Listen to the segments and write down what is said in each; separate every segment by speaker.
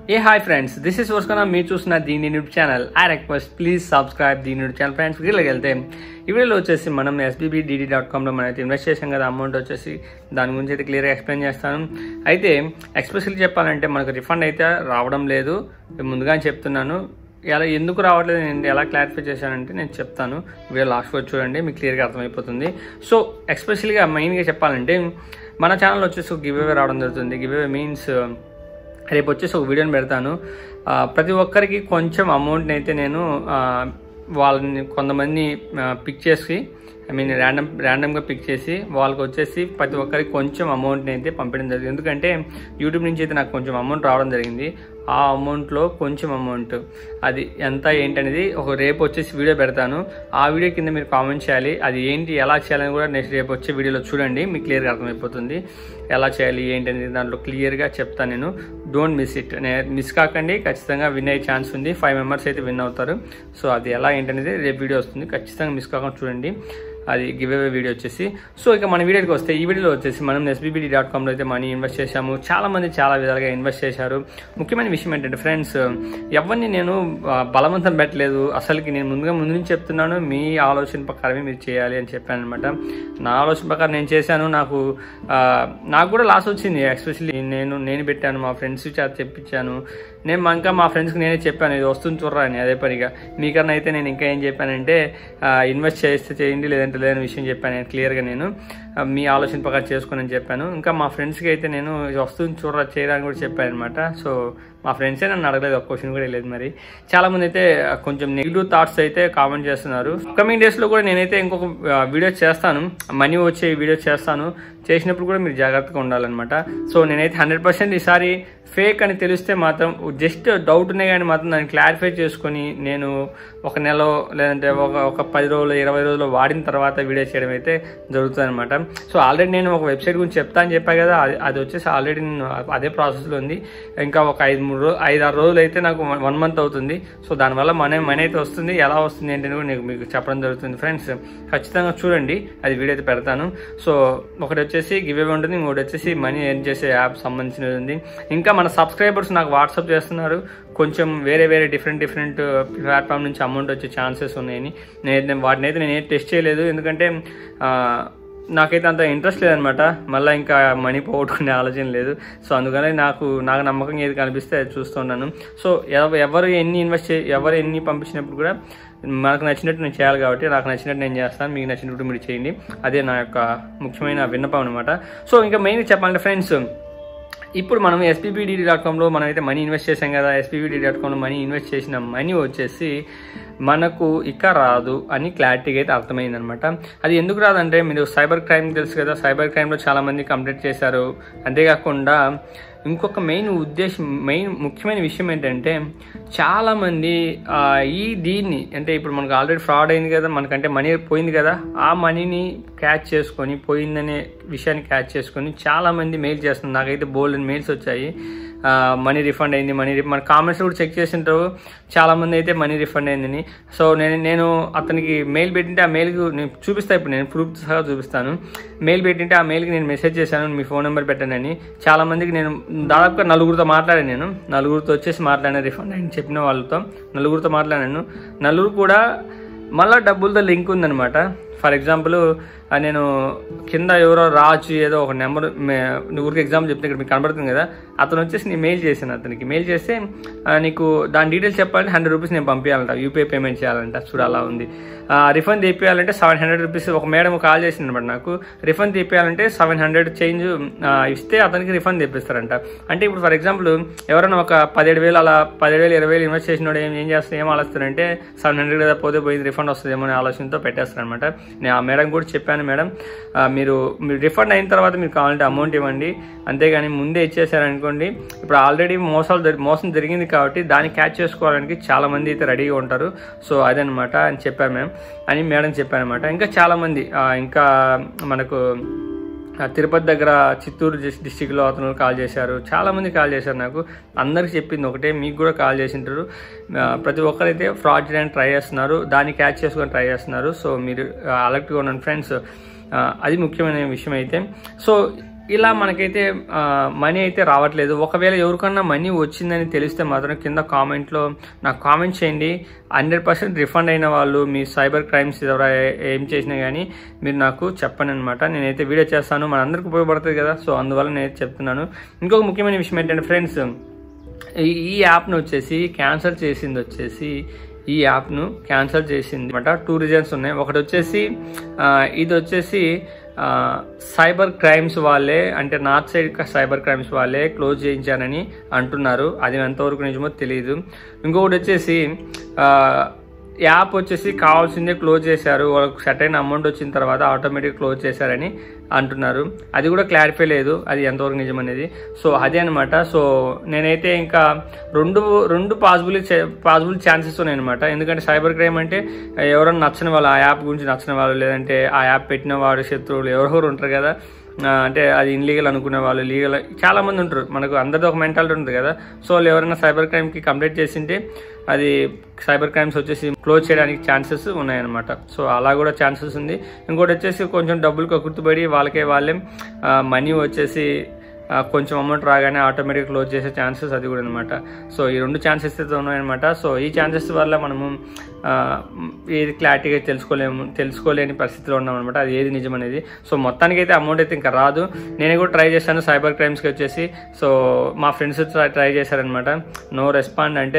Speaker 1: A hi friends this is వర్స్కన మీరు చూసిన దీని YouTube channel I request please subscribe దీని యూట్యూబ్ ఛానల్ ఫ్రెండ్స్ వీడియోకి వెళ్తే ఈ వీడియోలో వచ్చేసి మనం ఎస్బీబీ డీడీ డాట్ కామ్లో మనం అయితే ఇన్వెస్ట్ చేసాం కదా అమౌంట్ వచ్చేసి దాని గురించి అయితే క్లియర్గా ఎక్స్ప్లెయిన్ చేస్తాను అయితే ఎక్స్పెషల్లీ చెప్పాలంటే మనకు రిఫండ్ అయితే రావడం లేదు ముందుగా చెప్తున్నాను ఎలా ఎందుకు రావట్లేదు నేను ఎలా క్లారిఫై చేశానంటే నేను చెప్తాను వీడియో లాస్ట్ వరకు చూడండి మీకు క్లియర్గా అర్థమైపోతుంది సో ఎక్స్పెషల్గా మెయిన్గా చెప్పాలంటే మన ఛానల్ వచ్చేసి ఒక గివ్ అవే రావడం జరుగుతుంది గివ్ అవే మీన్స్ రేపు వచ్చేసి ఒక వీడియోని పెడతాను ఆ, ప్రతి ఒక్కరికి కొంచెం అమౌంట్ని అయితే నేను ఆ, వాళ్ళని కొంతమంది పిక్ చేసి ఐ మీన్ ర్యాండమ్ ర్యాండమ్గా పిక్ చేసి వాళ్ళకి వచ్చేసి ప్రతి ఒక్కరికి కొంచెం అమౌంట్ని అయితే పంపించడం జరిగింది ఎందుకంటే యూట్యూబ్ నుంచి అయితే నాకు కొంచెం అమౌంట్ రావడం జరిగింది ఆ అమౌంట్లో కొంచెం అమౌంట్ అది ఎంత ఏంటి అనేది ఒక రేపు వచ్చేసి వీడియో పెడతాను ఆ వీడియో కింద మీరు కామెంట్ చేయాలి అది ఏంటి ఎలా చేయాలని కూడా నెక్స్ట్ రేపు వచ్చే వీడియోలో చూడండి మీకు క్లియర్గా అర్థమైపోతుంది ఎలా చేయాలి ఏంటి అనేది దాంట్లో క్లియర్గా చెప్తాను నేను డోంట్ మిస్ ఇట్ మిస్ కాకండి ఖచ్చితంగా విన్ అయ్యే ఛాన్స్ ఉంది ఫైవ్ మెంబర్స్ అయితే విన్ అవుతారు సో అది ఎలా ఏంటనేది రేపు వీడియో వస్తుంది ఖచ్చితంగా మిస్ కాకుండా చూడండి అది గివ్ అవే వీడియో వచ్చేసి సో ఇక మన వీడియోకి వస్తే ఈ వీడియోలో వచ్చేసి మనం ఎస్బీబీడీ డాట్ కామ్లో అయితే మనీ ఇన్వెస్ట్ చేశాము చాలా మంది చాలా విధాలుగా ఇన్వెస్ట్ చేశారు ముఖ్యమైన విషయం ఏంటంటే ఫ్రెండ్స్ ఎవరిని నేను ఆ, బలవంతం పెట్టలేదు అసలుకి నేను ముందుగా ముందు నుంచి చెప్తున్నాను మీ ఆలోచన ప్రకారమే మీరు చేయాలి అని చెప్పాను అనమాట నా ఆలోచన ప్రకారం నేను చేశాను నాకు ఆ, నాకు కూడా లాస్ వచ్చింది ఎస్పెషల్లీ నేను నేను పెట్టాను మా ఫ్రెండ్స్ చేత చెప్పించాను నేను మా- ఇంకా మా ఫ్రెండ్స్కి నేనే చెప్పాను ఇది వస్తుంది చూడరా అని అదే పనిగా మీకన్నా అయితే నేను ఇంకా ఏం చెప్పానంటే ఇన్వెస్ట్ చేస్తే చేయండి లేదంటే లేదని విషయం చెప్పాను నేను క్లియర్గా నేను ఆ, మీ ఆలోచన ప్రకారం చేసుకుని అని చెప్పాను ఇంకా మా ఫ్రెండ్స్కి అయితే నేను ఇది వస్తుంది చూడరా చేయడానికి కూడా చెప్పాను అనమాట సో మా ఫ్రెండ్సే నన్ను అడగలేదు ఒక క్వశ్చన్ కూడా లేదు మరి చాలా మంది అయితే కొంచెం నెగిటివ్ థాట్స్ అయితే కామెంట్ చేస్తున్నారు కమింగ్ డేస్లో కూడా నేనైతే ఇంకొక వీడియో చేస్తాను మనీ వచ్చే వీడియో చేస్తాను చేసినప్పుడు కూడా మీరు జాగ్రత్తగా ఉండాలన్నమాట సో నేనైతే హండ్రెడ్ పర్సెంట్ ఈసారి ఫేక్ అని తెలిస్తే మాత్రం జస్ట్ డౌట్ ఉన్నాయి కానీ మాత్రం దాన్ని క్లారిఫై చేసుకొని నేను ఒక నెల లేదంటే ఒక ఒక పది రోజులు ఇరవై రోజులు వాడిన తర్వాత వీడియో చేయడం అయితే జరుగుతుంది అనమాట సో ఆల్రెడీ నేను ఒక వెబ్సైట్ గురించి చెప్తా అని చెప్పా కదా అది అది వచ్చేసి ఆల్రెడీ నేను అదే ప్రాసెస్లో ఉంది ఇంకా ఒక ఐదు మూడు రోజు ఐదు ఆరు రోజులు అయితే నాకు వన్ మంత్ అవుతుంది సో దానివల్ల మనీ మనీ అయితే వస్తుంది ఎలా వస్తుంది ఏంటని కూడా నేను మీకు చెప్పడం జరుగుతుంది ఫ్రెండ్స్ ఖచ్చితంగా చూడండి అది వీడియో అయితే పెడతాను సో ఒకటి వచ్చేసి గివ్ అవే ఉంటుంది ఇంకోటి వచ్చేసి మనీ ఎర్న్ చేసే యాప్ సంబంధించినది ఉంది ఇంకా మన సబ్స్క్రైబర్స్ నాకు వాట్సాప్ చేస్తున్నారు కొంచెం వేరే వేరే డిఫరెంట్ డిఫరెంట్ ప్లాట్ఫామ్ నుంచి అమౌంట్ వచ్చే ఛాన్సెస్ ఉన్నాయని నేను వాటిని అయితే నేను టెస్ట్ చేయలేదు ఎందుకంటే ఆ, నాకైతే అంత ఇంట్రెస్ట్ లేదనమాట మళ్ళీ ఇంకా మనీ పోగొట్టుకునే ఆలోచన లేదు సో అందుకని నాకు నాకు నమ్మకం ఏది కనిపిస్తే అది చూస్తున్నాను సో ఎవ- ఎవరు ఎన్ని ఇన్వెస్ట్ చే ఎవరు ఎన్ని పంపించినప్పుడు కూడా మనకు నచ్చినట్టు నేను చేయాలి కాబట్టి నాకు నచ్చినట్టు నేను చేస్తాను మీకు నచ్చినట్టు మీరు చేయండి అదే నా యొక్క ముఖ్యమైన విన్నపం అనమాట సో ఇంకా మెయిన్గా చెప్పాలంటే ఫ్రెండ్స్ ఇప్పుడు మనం ఎస్పీబీడీ డాట్ కామ్లో మనం అయితే మనీ ఇన్వెస్ట్ చేసాం కదా ఎస్పీబీడీ డాట్ కామ్లో మనీ ఇన్వెస్ట్ చేసిన మనీ వచ్చేసి మనకు ఇక రాదు అని క్లారిటీగా అయితే అర్థమైందనమాట అది ఎందుకు రాదంటే మీరు సైబర్ క్రైమ్ తెలుసు కదా సైబర్ క్రైమ్లో చాలామంది కంప్లీట్ చేశారు అంతేకాకుండా ఇంకొక మెయిన్ ఉద్దేశం మెయిన్ ముఖ్యమైన విషయం ఏంటంటే చాలామంది ఆ, ఈ దీన్ని అంటే ఇప్పుడు మనకు ఆల్రెడీ ఫ్రాడ్ అయింది కదా మనకంటే మనీ పోయింది కదా ఆ మనీని క్యాచ్ చేసుకొని పోయిందనే విషయాన్ని క్యాచ్ చేసుకొని చాలామంది మెయిల్ చేస్తున్నారు నాకైతే బోల్డ్ మెయిల్స్ వచ్చాయి మనీ రిఫండ్ అయింది మనీ మన కామెంట్స్ కూడా చెక్ చేసింటారు చాలామంది అయితే మనీ రిఫండ్ అయిందని సో నేను నేను అతనికి మెయిల్ పెట్టింటే ఆ మెయిల్కి నేను చూపిస్తాను ఇప్పుడు నేను ప్రూఫ్ సహా చూపిస్తాను మెయిల్ పెట్టింటే ఆ మెయిల్కి నేను మెసేజ్ చేశాను మీ ఫోన్ నెంబర్ పెట్టానని చాలా మందికి నేను దాదాపుగా నలుగురితో మాట్లాడాను నేను నలుగురితో వచ్చేసి మాట్లాడాను రిఫండ్ అని చెప్పిన వాళ్ళతో నలుగురితో మాట్లాడాను నలుగురు కూడా మళ్ళీ డబ్బులతో లింక్ ఉందనమాట ఫర్ ఎగ్జాంపుల్ ఆ నేను కింద ఎవరో రాజు ఏదో ఒక నెంబర్ ఊరికి ఎగ్జాంపుల్ చెప్తే ఇక్కడ మీకు కనబడుతుంది కదా అతను వచ్చేసి నేను మెయిల్ చేశాను అతనికి మెయిల్ చేస్తే ఆ, నీకు దాని డీటెయిల్స్ చెప్పాలంటే హండ్రెడ్ రూపీస్ నేను పంపించాలంట యూపీఐ పేమెంట్ చేయాలంట చూడు అలా ఉంది రిఫండ్ తీపియాలంటే సెవెన్ హండ్రెడ్ రూపీస్ ఒక మేడం కాల్ చేసింది అనమాట నాకు రిఫండ్ తీపియాలంటే సెవెన్ హండ్రెడ్ చేంజ్ ఇస్తే అతనికి రిఫండ్ తెప్పిస్తారంట అంటే ఇప్పుడు ఫర్ ఎగ్జాంపుల్ ఎవరైనా ఒక పదిహేడు వేలు అలా పదిహేడు వేలు ఇరవై వేలు ఇన్వెస్ట్ చేసినోడు ఏం ఏం చేస్తే ఏం ఆలోచిస్తారంటే సెవెన్ హండ్రెడ్ కదా పోతే పోయింది రిఫండ్ వస్తుందేమో అనే ఆలోచనతో పెట్టేస్తారనమాట నేను ఆ మేడం కూడా చెప్పాను మేడం ఆ, మీరు మీరు రిఫండ్ అయిన తర్వాత మీరు కావాలంటే అమౌంట్ ఇవ్వండి అంతేగాని ముందే ఇచ్చేసారనుకోండి ఇప్పుడు ఆల్రెడీ మోసాలు జరి- మోసం జరిగింది కాబట్టి దాన్ని క్యాచ్ చేసుకోవడానికి చాలా మంది అయితే రెడీగా ఉంటారు సో అదనమాట అని చెప్పాను మేము అని మేడం చెప్పానమాట ఇంకా చాలామంది ఆ, ఇంకా మనకు ఆ, తిరుపతి దగ్గర చిత్తూరు డిస్- డిస్టిక్లో అతను కాల్ చేశారు చాలామంది కాల్ చేశారు నాకు అందరికి చెప్పింది ఒకటే మీకు కూడా కాల్ చేసింటారు ఆ, ప్రతి ఒక్కరైతే ఫ్రాడ్ చేయడానికి ట్రై చేస్తున్నారు దాన్ని క్యాచ్ చేసుకొని ట్రై చేస్తున్నారు సో మీరు అలర్ట్గా ఉండండి ఫ్రెండ్స్ అది ముఖ్యమైన విషయం అయితే సో ఇలా మనకైతే మనీ అయితే రావట్లేదు ఒకవేళ ఎవరికన్నా మనీ వచ్చిందని తెలిస్తే మాత్రం కింద కామెంట్లో నాకు కామెంట్ చేయండి హండ్రెడ్ పర్సెంట్ రిఫండ్ అయిన వాళ్ళు మీ సైబర్ క్రైమ్స్ ఎవరు ఏం చేసినా కానీ మీరు నాకు చెప్పండి అనమాట నేనైతే వీడియో చేస్తాను మనందరికి ఉపయోగపడుతుంది కదా సో అందువల్ల నేను చెప్తున్నాను ఇంకొక ముఖ్యమైన విషయం ఏంటంటే ఫ్రెండ్స్ ఈ ఈ యాప్ను వచ్చేసి క్యాన్సిల్ చేసింది వచ్చేసి ఈ యాప్ను క్యాన్సిల్ చేసింది అనమాట టూ రీజన్స్ ఉన్నాయి ఒకటి వచ్చేసి ఆ, ఇది వచ్చేసి ఆ, సైబర్ క్రైమ్స్ వాళ్ళే అంటే నార్త్ సైడ్ సైబర్ క్రైమ్స్ వాళ్ళే క్లోజ్ చేయించారని అంటున్నారు అది ఎంతవరకు నిజమో తెలియదు ఇంకొకటి వచ్చేసి ఆ, యాప్ వచ్చేసి కావాల్సిందే క్లోజ్ చేశారు వాళ్ళకి సెట్ అయిన అమౌంట్ వచ్చిన తర్వాత ఆటోమేటిక్ క్లోజ్ చేశారని అంటున్నారు అది కూడా క్లారిఫై లేదు అది ఎంతవరకు నిజం అనేది సో అదే అనమాట సో నేనైతే ఇంకా రెండు రెండు పాసిబుల్ పాసిబుల్ ఛాన్సెస్ ఉన్నాయి అనమాట ఎందుకంటే సైబర్ క్రైమ్ అంటే ఎవరైనా నచ్చని వాళ్ళు ఆ యాప్ గురించి నచ్చని వాళ్ళు లేదంటే ఆ యాప్ పెట్టిన వాడు శత్రువులు ఎవరెవరు ఉంటారు కదా ఆ, అంటే అది ఇన్లీగల్ అనుకునే వాళ్ళు లీగల్ చాలా మంది ఉంటారు మనకు అందరితో ఒక మెంటాలిటీ ఉంటుంది కదా సో వాళ్ళు ఎవరైనా సైబర్ క్రైమ్కి కంప్లైంట్ చేసింటే అది సైబర్ క్రైమ్స్ వచ్చేసి క్లోజ్ చేయడానికి ఛాన్సెస్ ఉన్నాయన్నమాట సో అలా కూడా ఛాన్సెస్ ఉంది ఇంకోటి వచ్చేసి కొంచెం డబ్బులు కక్కుర్తుపడి వాళ్ళకే వాళ్ళే మనీ వచ్చేసి ఆ, కొంచెం అమౌంట్ రాగానే ఆటోమేటిక్ క్లోజ్ చేసే ఛాన్సెస్ అది కూడా అనమాట సో ఈ రెండు ఛాన్సెస్ అయితే ఉన్నాయన్నమాట సో ఈ ఛాన్సెస్ వల్ల మనము ఆ, ఏది క్లారిటీగా తెలుసుకోలేము తెలుసుకోలేని పరిస్థితిలో ఉన్నాం అనమాట అది ఏది నిజం అనేది సో మొత్తానికి అయితే అమౌంట్ అయితే ఇంకా రాదు నేను కూడా ట్రై చేశాను సైబర్ క్రైమ్స్కి వచ్చేసి సో మా ఫ్రెండ్స్ ట్రై చేశారనమాట నో రెస్పాండ్ అంటే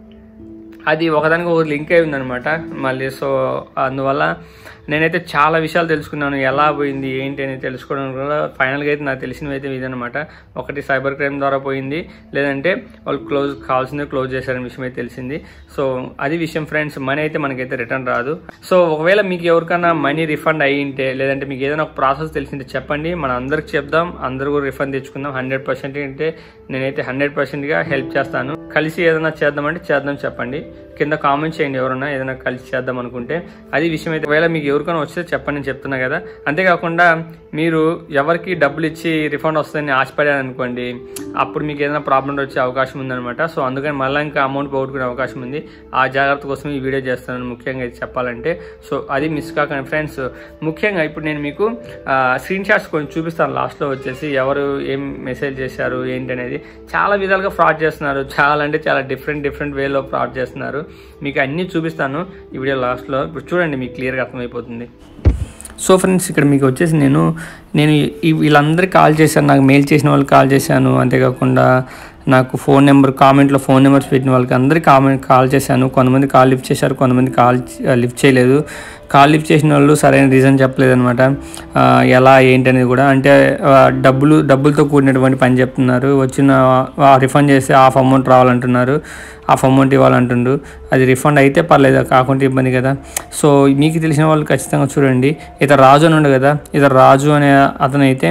Speaker 1: అది ఒకదానికి ఒక లింక్ అయి ఉందనమాట మళ్ళీ సో అందువల్ల నేనైతే చాలా విషయాలు తెలుసుకున్నాను ఎలా పోయింది ఏంటి అని తెలుసుకోవడం కూడా ఫైనల్గా అయితే నాకు తెలిసినవి అయితే ఇదనమాట ఒకటి సైబర్ క్రైమ్ ద్వారా పోయింది లేదంటే వాళ్ళు క్లోజ్ కావాల్సిందే క్లోజ్ చేశారనే విషయం అయితే తెలిసింది సో అది విషయం ఫ్రెండ్స్ మనీ అయితే మనకైతే రిటర్న్ రాదు సో ఒకవేళ మీకు ఎవరికైనా మనీ రిఫండ్ అయ్యి ఉంటే లేదంటే మీకు ఏదైనా ఒక ప్రాసెస్ తెలిసింటే చెప్పండి మన అందరికి చెప్దాం అందరూ కూడా రిఫండ్ తెచ్చుకుందాం హండ్రెడ్ పర్సెంట్ అంటే నేనైతే హండ్రెడ్ పర్సెంట్గా హెల్ప్ చేస్తాను కలిసి ఏదైనా చేద్దామంటే చేద్దాం చెప్పండి కింద కామెంట్ చేయండి ఎవరన్నా ఏదైనా కలిసి చేద్దాం అనుకుంటే అది విషయం అయితే ఒకవేళ మీకు ఎవరికైనా వస్తే చెప్పండి నేను చెప్తున్నా కదా అంతేకాకుండా మీరు ఎవరికి డబ్బులు ఇచ్చి రిఫండ్ వస్తుందని ఆశపడారు అనుకోండి అప్పుడు మీకు ఏదైనా ప్రాబ్లం వచ్చే అవకాశం ఉందన్నమాట సో అందుకని మళ్ళీ ఇంకా అమౌంట్ పోగొట్టుకునే అవకాశం ఉంది ఆ జాగ్రత్త కోసం ఈ వీడియో చేస్తున్నాను ముఖ్యంగా ఇది చెప్పాలంటే సో అది మిస్ కాకండి ఫ్రెండ్స్ ముఖ్యంగా ఇప్పుడు నేను మీకు స్క్రీన్ షాట్స్ కొంచెం చూపిస్తాను లాస్ట్లో వచ్చేసి ఎవరు ఏం మెసేజ్ చేశారు ఏంటి అనేది చాలా విధాలుగా ఫ్రాడ్ చేస్తున్నారు చాలా అంటే చాలా డిఫరెంట్ డిఫరెంట్ వేలో ఫ్రాడ్ చేస్తున్నారు మీకు అన్నీ చూపిస్తాను ఈ వీడియో లాస్ట్లో ఇప్పుడు చూడండి మీకు క్లియర్గా అర్థమైపోతుంది సో ఫ్రెండ్స్ ఇక్కడ మీకు వచ్చేసి నేను నేను ఈ వీళ్ళందరికీ కాల్ చేశాను నాకు మెయిల్ చేసిన వాళ్ళకి కాల్ చేశాను అంతేకాకుండా నాకు ఫోన్ నెంబర్ కామెంట్లో ఫోన్ నెంబర్స్ పెట్టిన వాళ్ళకి అందరికీ కామెంట్ కాల్ చేశాను కొంతమంది కాల్ లిఫ్ట్ చేశారు కొంతమంది కాల్ లిఫ్ట్ చేయలేదు కాల్ లిఫ్ట్ చేసిన వాళ్ళు సరైన రీజన్ చెప్పలేదు అనమాట ఎలా ఏంటి అనేది కూడా అంటే ఆ, డబ్బులు డబ్బులతో కూడినటువంటి పని చెప్తున్నారు వచ్చిన రిఫండ్ చేస్తే హాఫ్ అమౌంట్ రావాలంటున్నారు హాఫ్ అమౌంట్ ఇవ్వాలంటుండ్రు అది రిఫండ్ అయితే పర్లేదు కాకుంటే ఇబ్బంది కదా సో మీకు తెలిసిన వాళ్ళు ఖచ్చితంగా చూడండి ఇతర రాజు అని ఉండు కదా ఇతర రాజు అనే అతను అయితే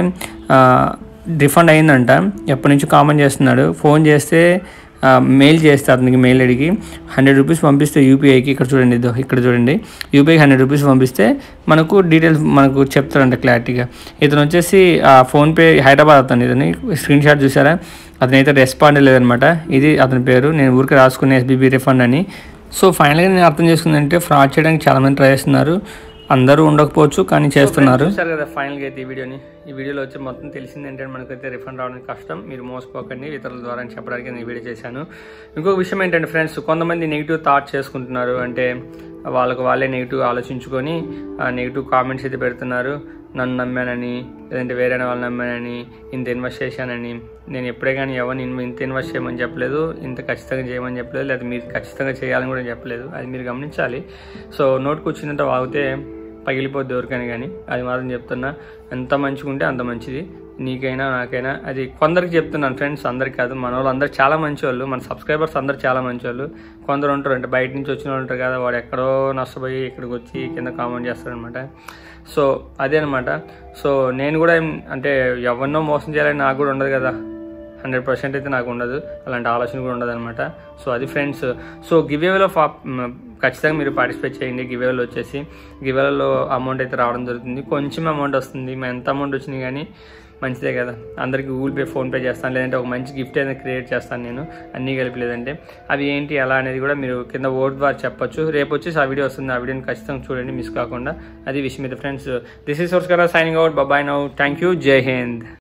Speaker 1: రిఫండ్ అయిందంట ఎప్పటి నుంచి కామెంట్ చేస్తున్నాడు ఫోన్ చేస్తే ఆ, మెయిల్ చేస్తే అతనికి మెయిల్ అడిగి హండ్రెడ్ రూపీస్ పంపిస్తే యూపీఐకి ఇక్కడ చూడండి ఇదో ఇక్కడ చూడండి యూపీఐకి హండ్రెడ్ రూపీస్ పంపిస్తే మనకు డీటెయిల్స్ మనకు చెప్తారంట క్లారిటీగా ఇతను వచ్చేసి ఆ ఫోన్పే హైదరాబాద్ అతను ఇతని స్క్రీన్ షాట్ చూసారా అతనైతే రెస్పాండ్ లేదనమాట ఇది అతని పేరు నేను ఊరికి రాసుకునే ఎస్బీబీ రిఫండ్ అని సో ఫైనల్గా నేను అర్థం చేసుకుందంటే ఫ్రాడ్ చేయడానికి చాలామంది ట్రై చేస్తున్నారు అందరూ ఉండకపోవచ్చు కానీ చేస్తున్నారు చూసారు కదా ఫైనల్గా అయితే ఈ వీడియోని ఈ వీడియోలో వచ్చి మొత్తం తెలిసింది ఏంటంటే మనకైతే రిఫండ్ రావడానికి కష్టం మీరు మోసపోకండి ఇతరుల ద్వారా అని చెప్పడానికి నేను ఈ వీడియో చేశాను ఇంకొక విషయం ఏంటంటే ఫ్రెండ్స్ కొంతమంది నెగిటివ్ థాట్ చేసుకుంటున్నారు అంటే వాళ్ళకు వాళ్ళే నెగిటివ్ ఆలోచించుకొని నెగిటివ్ కామెంట్స్ అయితే పెడుతున్నారు నన్ను నమ్మానని లేదంటే వేరే వాళ్ళు నమ్మానని ఇంత ఇన్వెస్ట్ చేశానని నేను ఎప్పుడే కానీ ఎవరిని ఇన్- ఇంత ఇన్వెస్ట్ చేయమని చెప్పలేదు ఇంత ఖచ్చితంగా చేయమని చెప్పలేదు లేదా మీరు ఖచ్చితంగా చేయాలని కూడా చెప్పలేదు అది మీరు గమనించాలి సో నోటుకు వచ్చిందంటే వాగితే పగిలిపోద్ది ఎవరికైనా కానీ అది మాత్రం చెప్తున్నా ఎంత మంచిగా ఉంటే అంత మంచిది నీకైనా నాకైనా అది కొందరికి చెప్తున్నాను ఫ్రెండ్స్ అందరికి కాదు మన వాళ్ళు అందరు చాలా మంచి వాళ్ళు మన సబ్స్క్రైబర్స్ అందరు చాలా మంచి వాళ్ళు కొందరు ఉంటారు అంటే బయట నుంచి వచ్చిన వాళ్ళు ఉంటారు కదా వాడు ఎక్కడో నష్టపోయి ఇక్కడికి వచ్చి కింద కామెంట్ చేస్తారనమాట సో అదే అనమాట సో నేను కూడా ఏం- అంటే ఎవరినో మోసం చేయాలని నాకు కూడా ఉండదు కదా హండ్రెడ్ పర్సెంట్ అయితే నాకు ఉండదు అలాంటి ఆలోచన కూడా ఉండదు అనమాట సో అది ఫ్రెండ్స్ సో గివేలో ఫా మ్, ఖచ్చితంగా మీరు పార్టిసిపేట్ చేయండి గివేలో వచ్చేసి గివేలలో అమౌంట్ అయితే రావడం జరుగుతుంది కొంచెం అమౌంట్ వస్తుంది మరి ఎంత అమౌంట్ వచ్చింది కానీ మంచిదే కదా అందరికి గూగుల్ పే ఫోన్పే చేస్తాను లేదంటే ఒక మంచి గిఫ్ట్ అనేది క్రియేట్ చేస్తాను నేను అన్నీ కలిపి లేదంటే అవి ఏంటి ఎలా అనేది కూడా మీరు కింద ఓట్ ద్వారా చెప్పొచ్చు రేపు వచ్చేసి ఆ వీడియో వస్తుంది ఆ వీడియోని ఖచ్చితంగా చూడండి మిస్ కాకుండా అది విషయం అయితే ఫ్రెండ్స్ దిస్ ఈస్ సోర్స్ కదా signing out bye now thank you Jai Hind